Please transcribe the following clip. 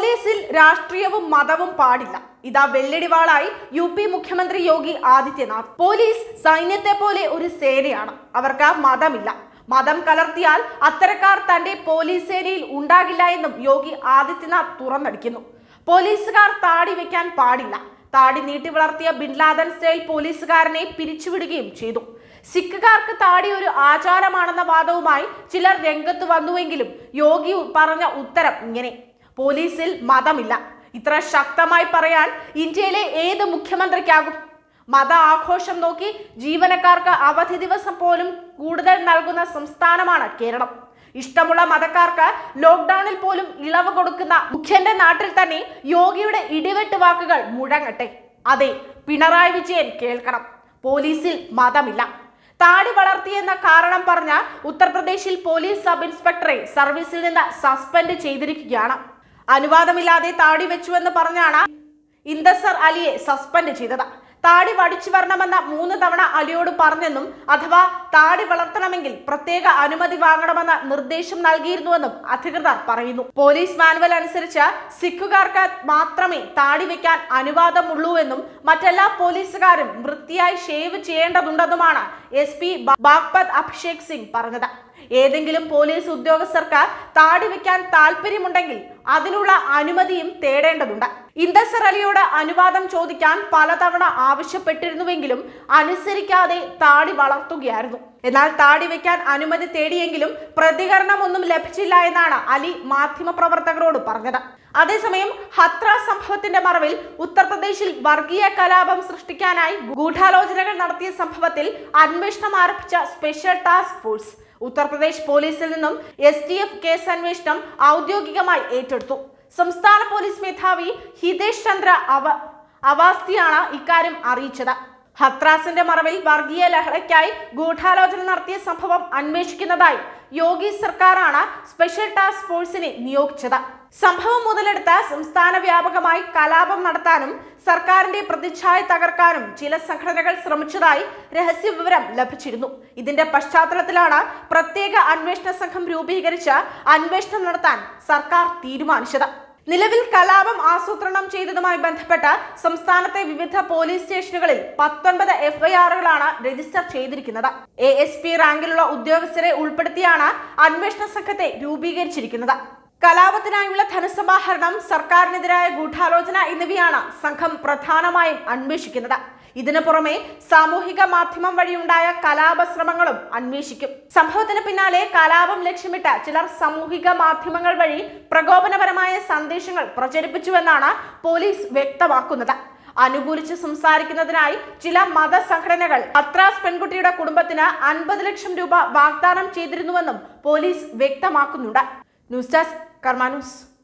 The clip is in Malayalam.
പോലീസിൽ രാഷ്ട്രീയവും മതവും പാടില്ല ഇതാ വെള്ളടിവാളായി യു പി മുഖ്യമന്ത്രി യോഗി ആദിത്യനാഥ് പോലീസ് സൈന്യത്തെ പോലെ ഒരു സേനയാണ് അവർക്ക് മതമില്ല മതം കലർത്തിയാൽ അത്തരക്കാർ തന്റെ പോലീസ് സേനയിൽ ഉണ്ടാകില്ല എന്നും യോഗി ആദിത്യനാഥ് തുറന്നടിക്കുന്നു പോലീസുകാർ താടി വെക്കാൻ പാടില്ല താടി നീട്ടി വളർത്തിയ ബിൻ ലാദൻ സ്റ്റൈൽ പോലീസുകാരനെ പിരിച്ചുവിടുകയും ചെയ്തു സിഖുകാർക്ക് താടി ഒരു ആചാരമാണെന്ന വാദവുമായി ചിലർ രംഗത്ത് വന്നുവെങ്കിലും യോഗി പറഞ്ഞ ഉത്തരം ഇങ്ങനെ പോലീസിൽ മതമില്ല ഇത്ര ശക്തമായി പറയാൻ ഇന്ത്യയിലെ ഏത് മുഖ്യമന്ത്രിക്കാകും മത ആഘോഷം നോക്കി ജീവനക്കാർക്ക് അവധി ദിവസം പോലും കൂടുതൽ നൽകുന്ന സംസ്ഥാനമാണ് കേരളം ഇഷ്ടമുള്ള മതക്കാർക്ക് ലോക്ക്ഡൌണിൽ പോലും ഇളവ് കൊടുക്കുന്ന മുഖ്യന്റെ നാട്ടിൽ തന്നെ യോഗിയുടെ ഇടിവെട്ട് വാക്കുകൾ മുഴങ്ങട്ടെ അതെ പിണറായി വിജയൻ കേൾക്കണം പോലീസിൽ മതമില്ല താടി വളർത്തിയെന്ന കാരണം പറഞ്ഞ ഉത്തർപ്രദേശിൽ പോലീസ് സബ് ഇൻസ്പെക്ടറെ സർവീസിൽ നിന്ന് സസ്പെൻഡ് ചെയ്തിരിക്കുകയാണ് അനുവാദമില്ലാതെ താടി വെച്ചുവെന്ന് പറഞ്ഞാണ് ഇന്തസർ അലിയെ സസ്പെൻഡ് ചെയ്തത് താടി വടിച്ചു വരണമെന്ന മൂന്ന് തവണ അലിയോട് പറഞ്ഞെന്നും അഥവാ താടി വളർത്തണമെങ്കിൽ പ്രത്യേക അനുമതി വാങ്ങണമെന്ന നിർദ്ദേശം നൽകിയിരുന്നുവെന്നും അധികൃതർ പറയുന്നു പോലീസ് മാനുവൽ അനുസരിച്ച് സിഖുകാർക്ക് മാത്രമേ താടി വെക്കാൻ അനുവാദമുള്ളൂ എന്നും മറ്റെല്ലാ പോലീസുകാരും വൃത്തിയായി ഷേവ് ചെയ്യേണ്ടതുണ്ടെന്നുമാണ് എസ് പി ബാഗ്പത് അഭിഷേക് സിംഗ് പറഞ്ഞത് ഏതെങ്കിലും പോലീസ് ഉദ്യോഗസ്ഥർക്ക് താടി വെക്കാൻ താല്പര്യമുണ്ടെങ്കിൽ അതിനുള്ള അനുമതിയും തേടേണ്ടതുണ്ട് ഇന്തസർ അലിയോട് അനുവാദം ചോദിക്കാൻ പലതവണ ആവശ്യപ്പെട്ടിരുന്നുവെങ്കിലും അനുസരിക്കാതെ താടി വളർത്തുകയായിരുന്നു എന്നാൽ താടി വെക്കാൻ അനുമതി തേടിയെങ്കിലും പ്രതികരണമൊന്നും ലഭിച്ചില്ല എന്നാണ് അലി മാധ്യമപ്രവർത്തകരോട് പറഞ്ഞത് അതേസമയം ഹത്ര സംഭവത്തിന്റെ മറവിൽ ഉത്തർപ്രദേശിൽ വർഗീയ കലാപം സൃഷ്ടിക്കാനായി ഗൂഢാലോചനകൾ നടത്തിയ സംഭവത്തിൽ അന്വേഷണം ആരംഭിച്ച സ്പെഷ്യൽ ടാസ്ക് ഫോഴ്സ് ഉത്തർപ്രദേശ് പോലീസിൽ നിന്നും എസ് ടി എഫ് കേസ് അന്വേഷണം ഔദ്യോഗികമായി ഏറ്റെടുത്തു സംസ്ഥാന പോലീസ് മേധാവി ഹിതേഷ് ചന്ദ്ര അവ അവാസ്തിയാണ് ഇക്കാര്യം അറിയിച്ചത് ഹത്രാസിന്റെ മറവിൽ വർഗീയ ലഹളയ്ക്കായി ഗൂഢാലോചന നടത്തിയ സംഭവം അന്വേഷിക്കുന്നതായി യോഗി സർക്കാരാണ് സ്പെഷ്യൽ ടാസ്ക് ഫോഴ്സിനെ നിയോഗിച്ചത് സംഭവം മുതലെടുത്ത് സംസ്ഥാന വ്യാപകമായി കലാപം നടത്താനും സർക്കാരിന്റെ പ്രതിച്ഛായ തകർക്കാനും ചില സംഘടനകൾ ശ്രമിച്ചതായി രഹസ്യ വിവരം ലഭിച്ചിരുന്നു ഇതിന്റെ പശ്ചാത്തലത്തിലാണ് പ്രത്യേക അന്വേഷണ സംഘം രൂപീകരിച്ച് അന്വേഷണം നടത്താൻ സർക്കാർ തീരുമാനിച്ചത് നിലവിൽ കലാപം ആസൂത്രണം ചെയ്തതുമായി ബന്ധപ്പെട്ട് സംസ്ഥാനത്തെ വിവിധ പോലീസ് സ്റ്റേഷനുകളിൽ പത്തൊൻപത് എഫ്ഐആറുകളാണ് രജിസ്റ്റർ ചെയ്തിരിക്കുന്നത് എ എസ് പി റാങ്കിലുള്ള ഉദ്യോഗസ്ഥരെ ഉൾപ്പെടുത്തിയാണ് അന്വേഷണ സംഘത്തെ രൂപീകരിച്ചിരിക്കുന്നത് കലാപത്തിനായുള്ള ധനസമാഹരണം സർക്കാരിനെതിരായ ഗൂഢാലോചന എന്നിവയാണ് സംഘം പ്രധാനമായും അന്വേഷിക്കുന്നത് ഇതിനു പുറമെ സാമൂഹിക മാധ്യമം വഴിയുണ്ടായ കലാപ ശ്രമങ്ങളും അന്വേഷിക്കും സംഭവത്തിന് പിന്നാലെ കലാപം ലക്ഷ്യമിട്ട് ചിലർ സാമൂഹിക മാധ്യമങ്ങൾ വഴി പ്രകോപനപരമായ സന്ദേശങ്ങൾ പ്രചരിപ്പിച്ചുവെന്നാണ് പോലീസ് വ്യക്തമാക്കുന്നത് അനുകൂലിച്ച് സംസാരിക്കുന്നതിനായി ചില മതസംഘടനകൾ അത്രാസ് പെൺകുട്ടിയുടെ കുടുംബത്തിന് അൻപത് ലക്ഷം രൂപ വാഗ്ദാനം ചെയ്തിരുന്നുവെന്നും പോലീസ് വ്യക്തമാക്കുന്നുണ്ട് ന്യൂസ് ഡെസ്ക് കർമാ ന്യൂസ്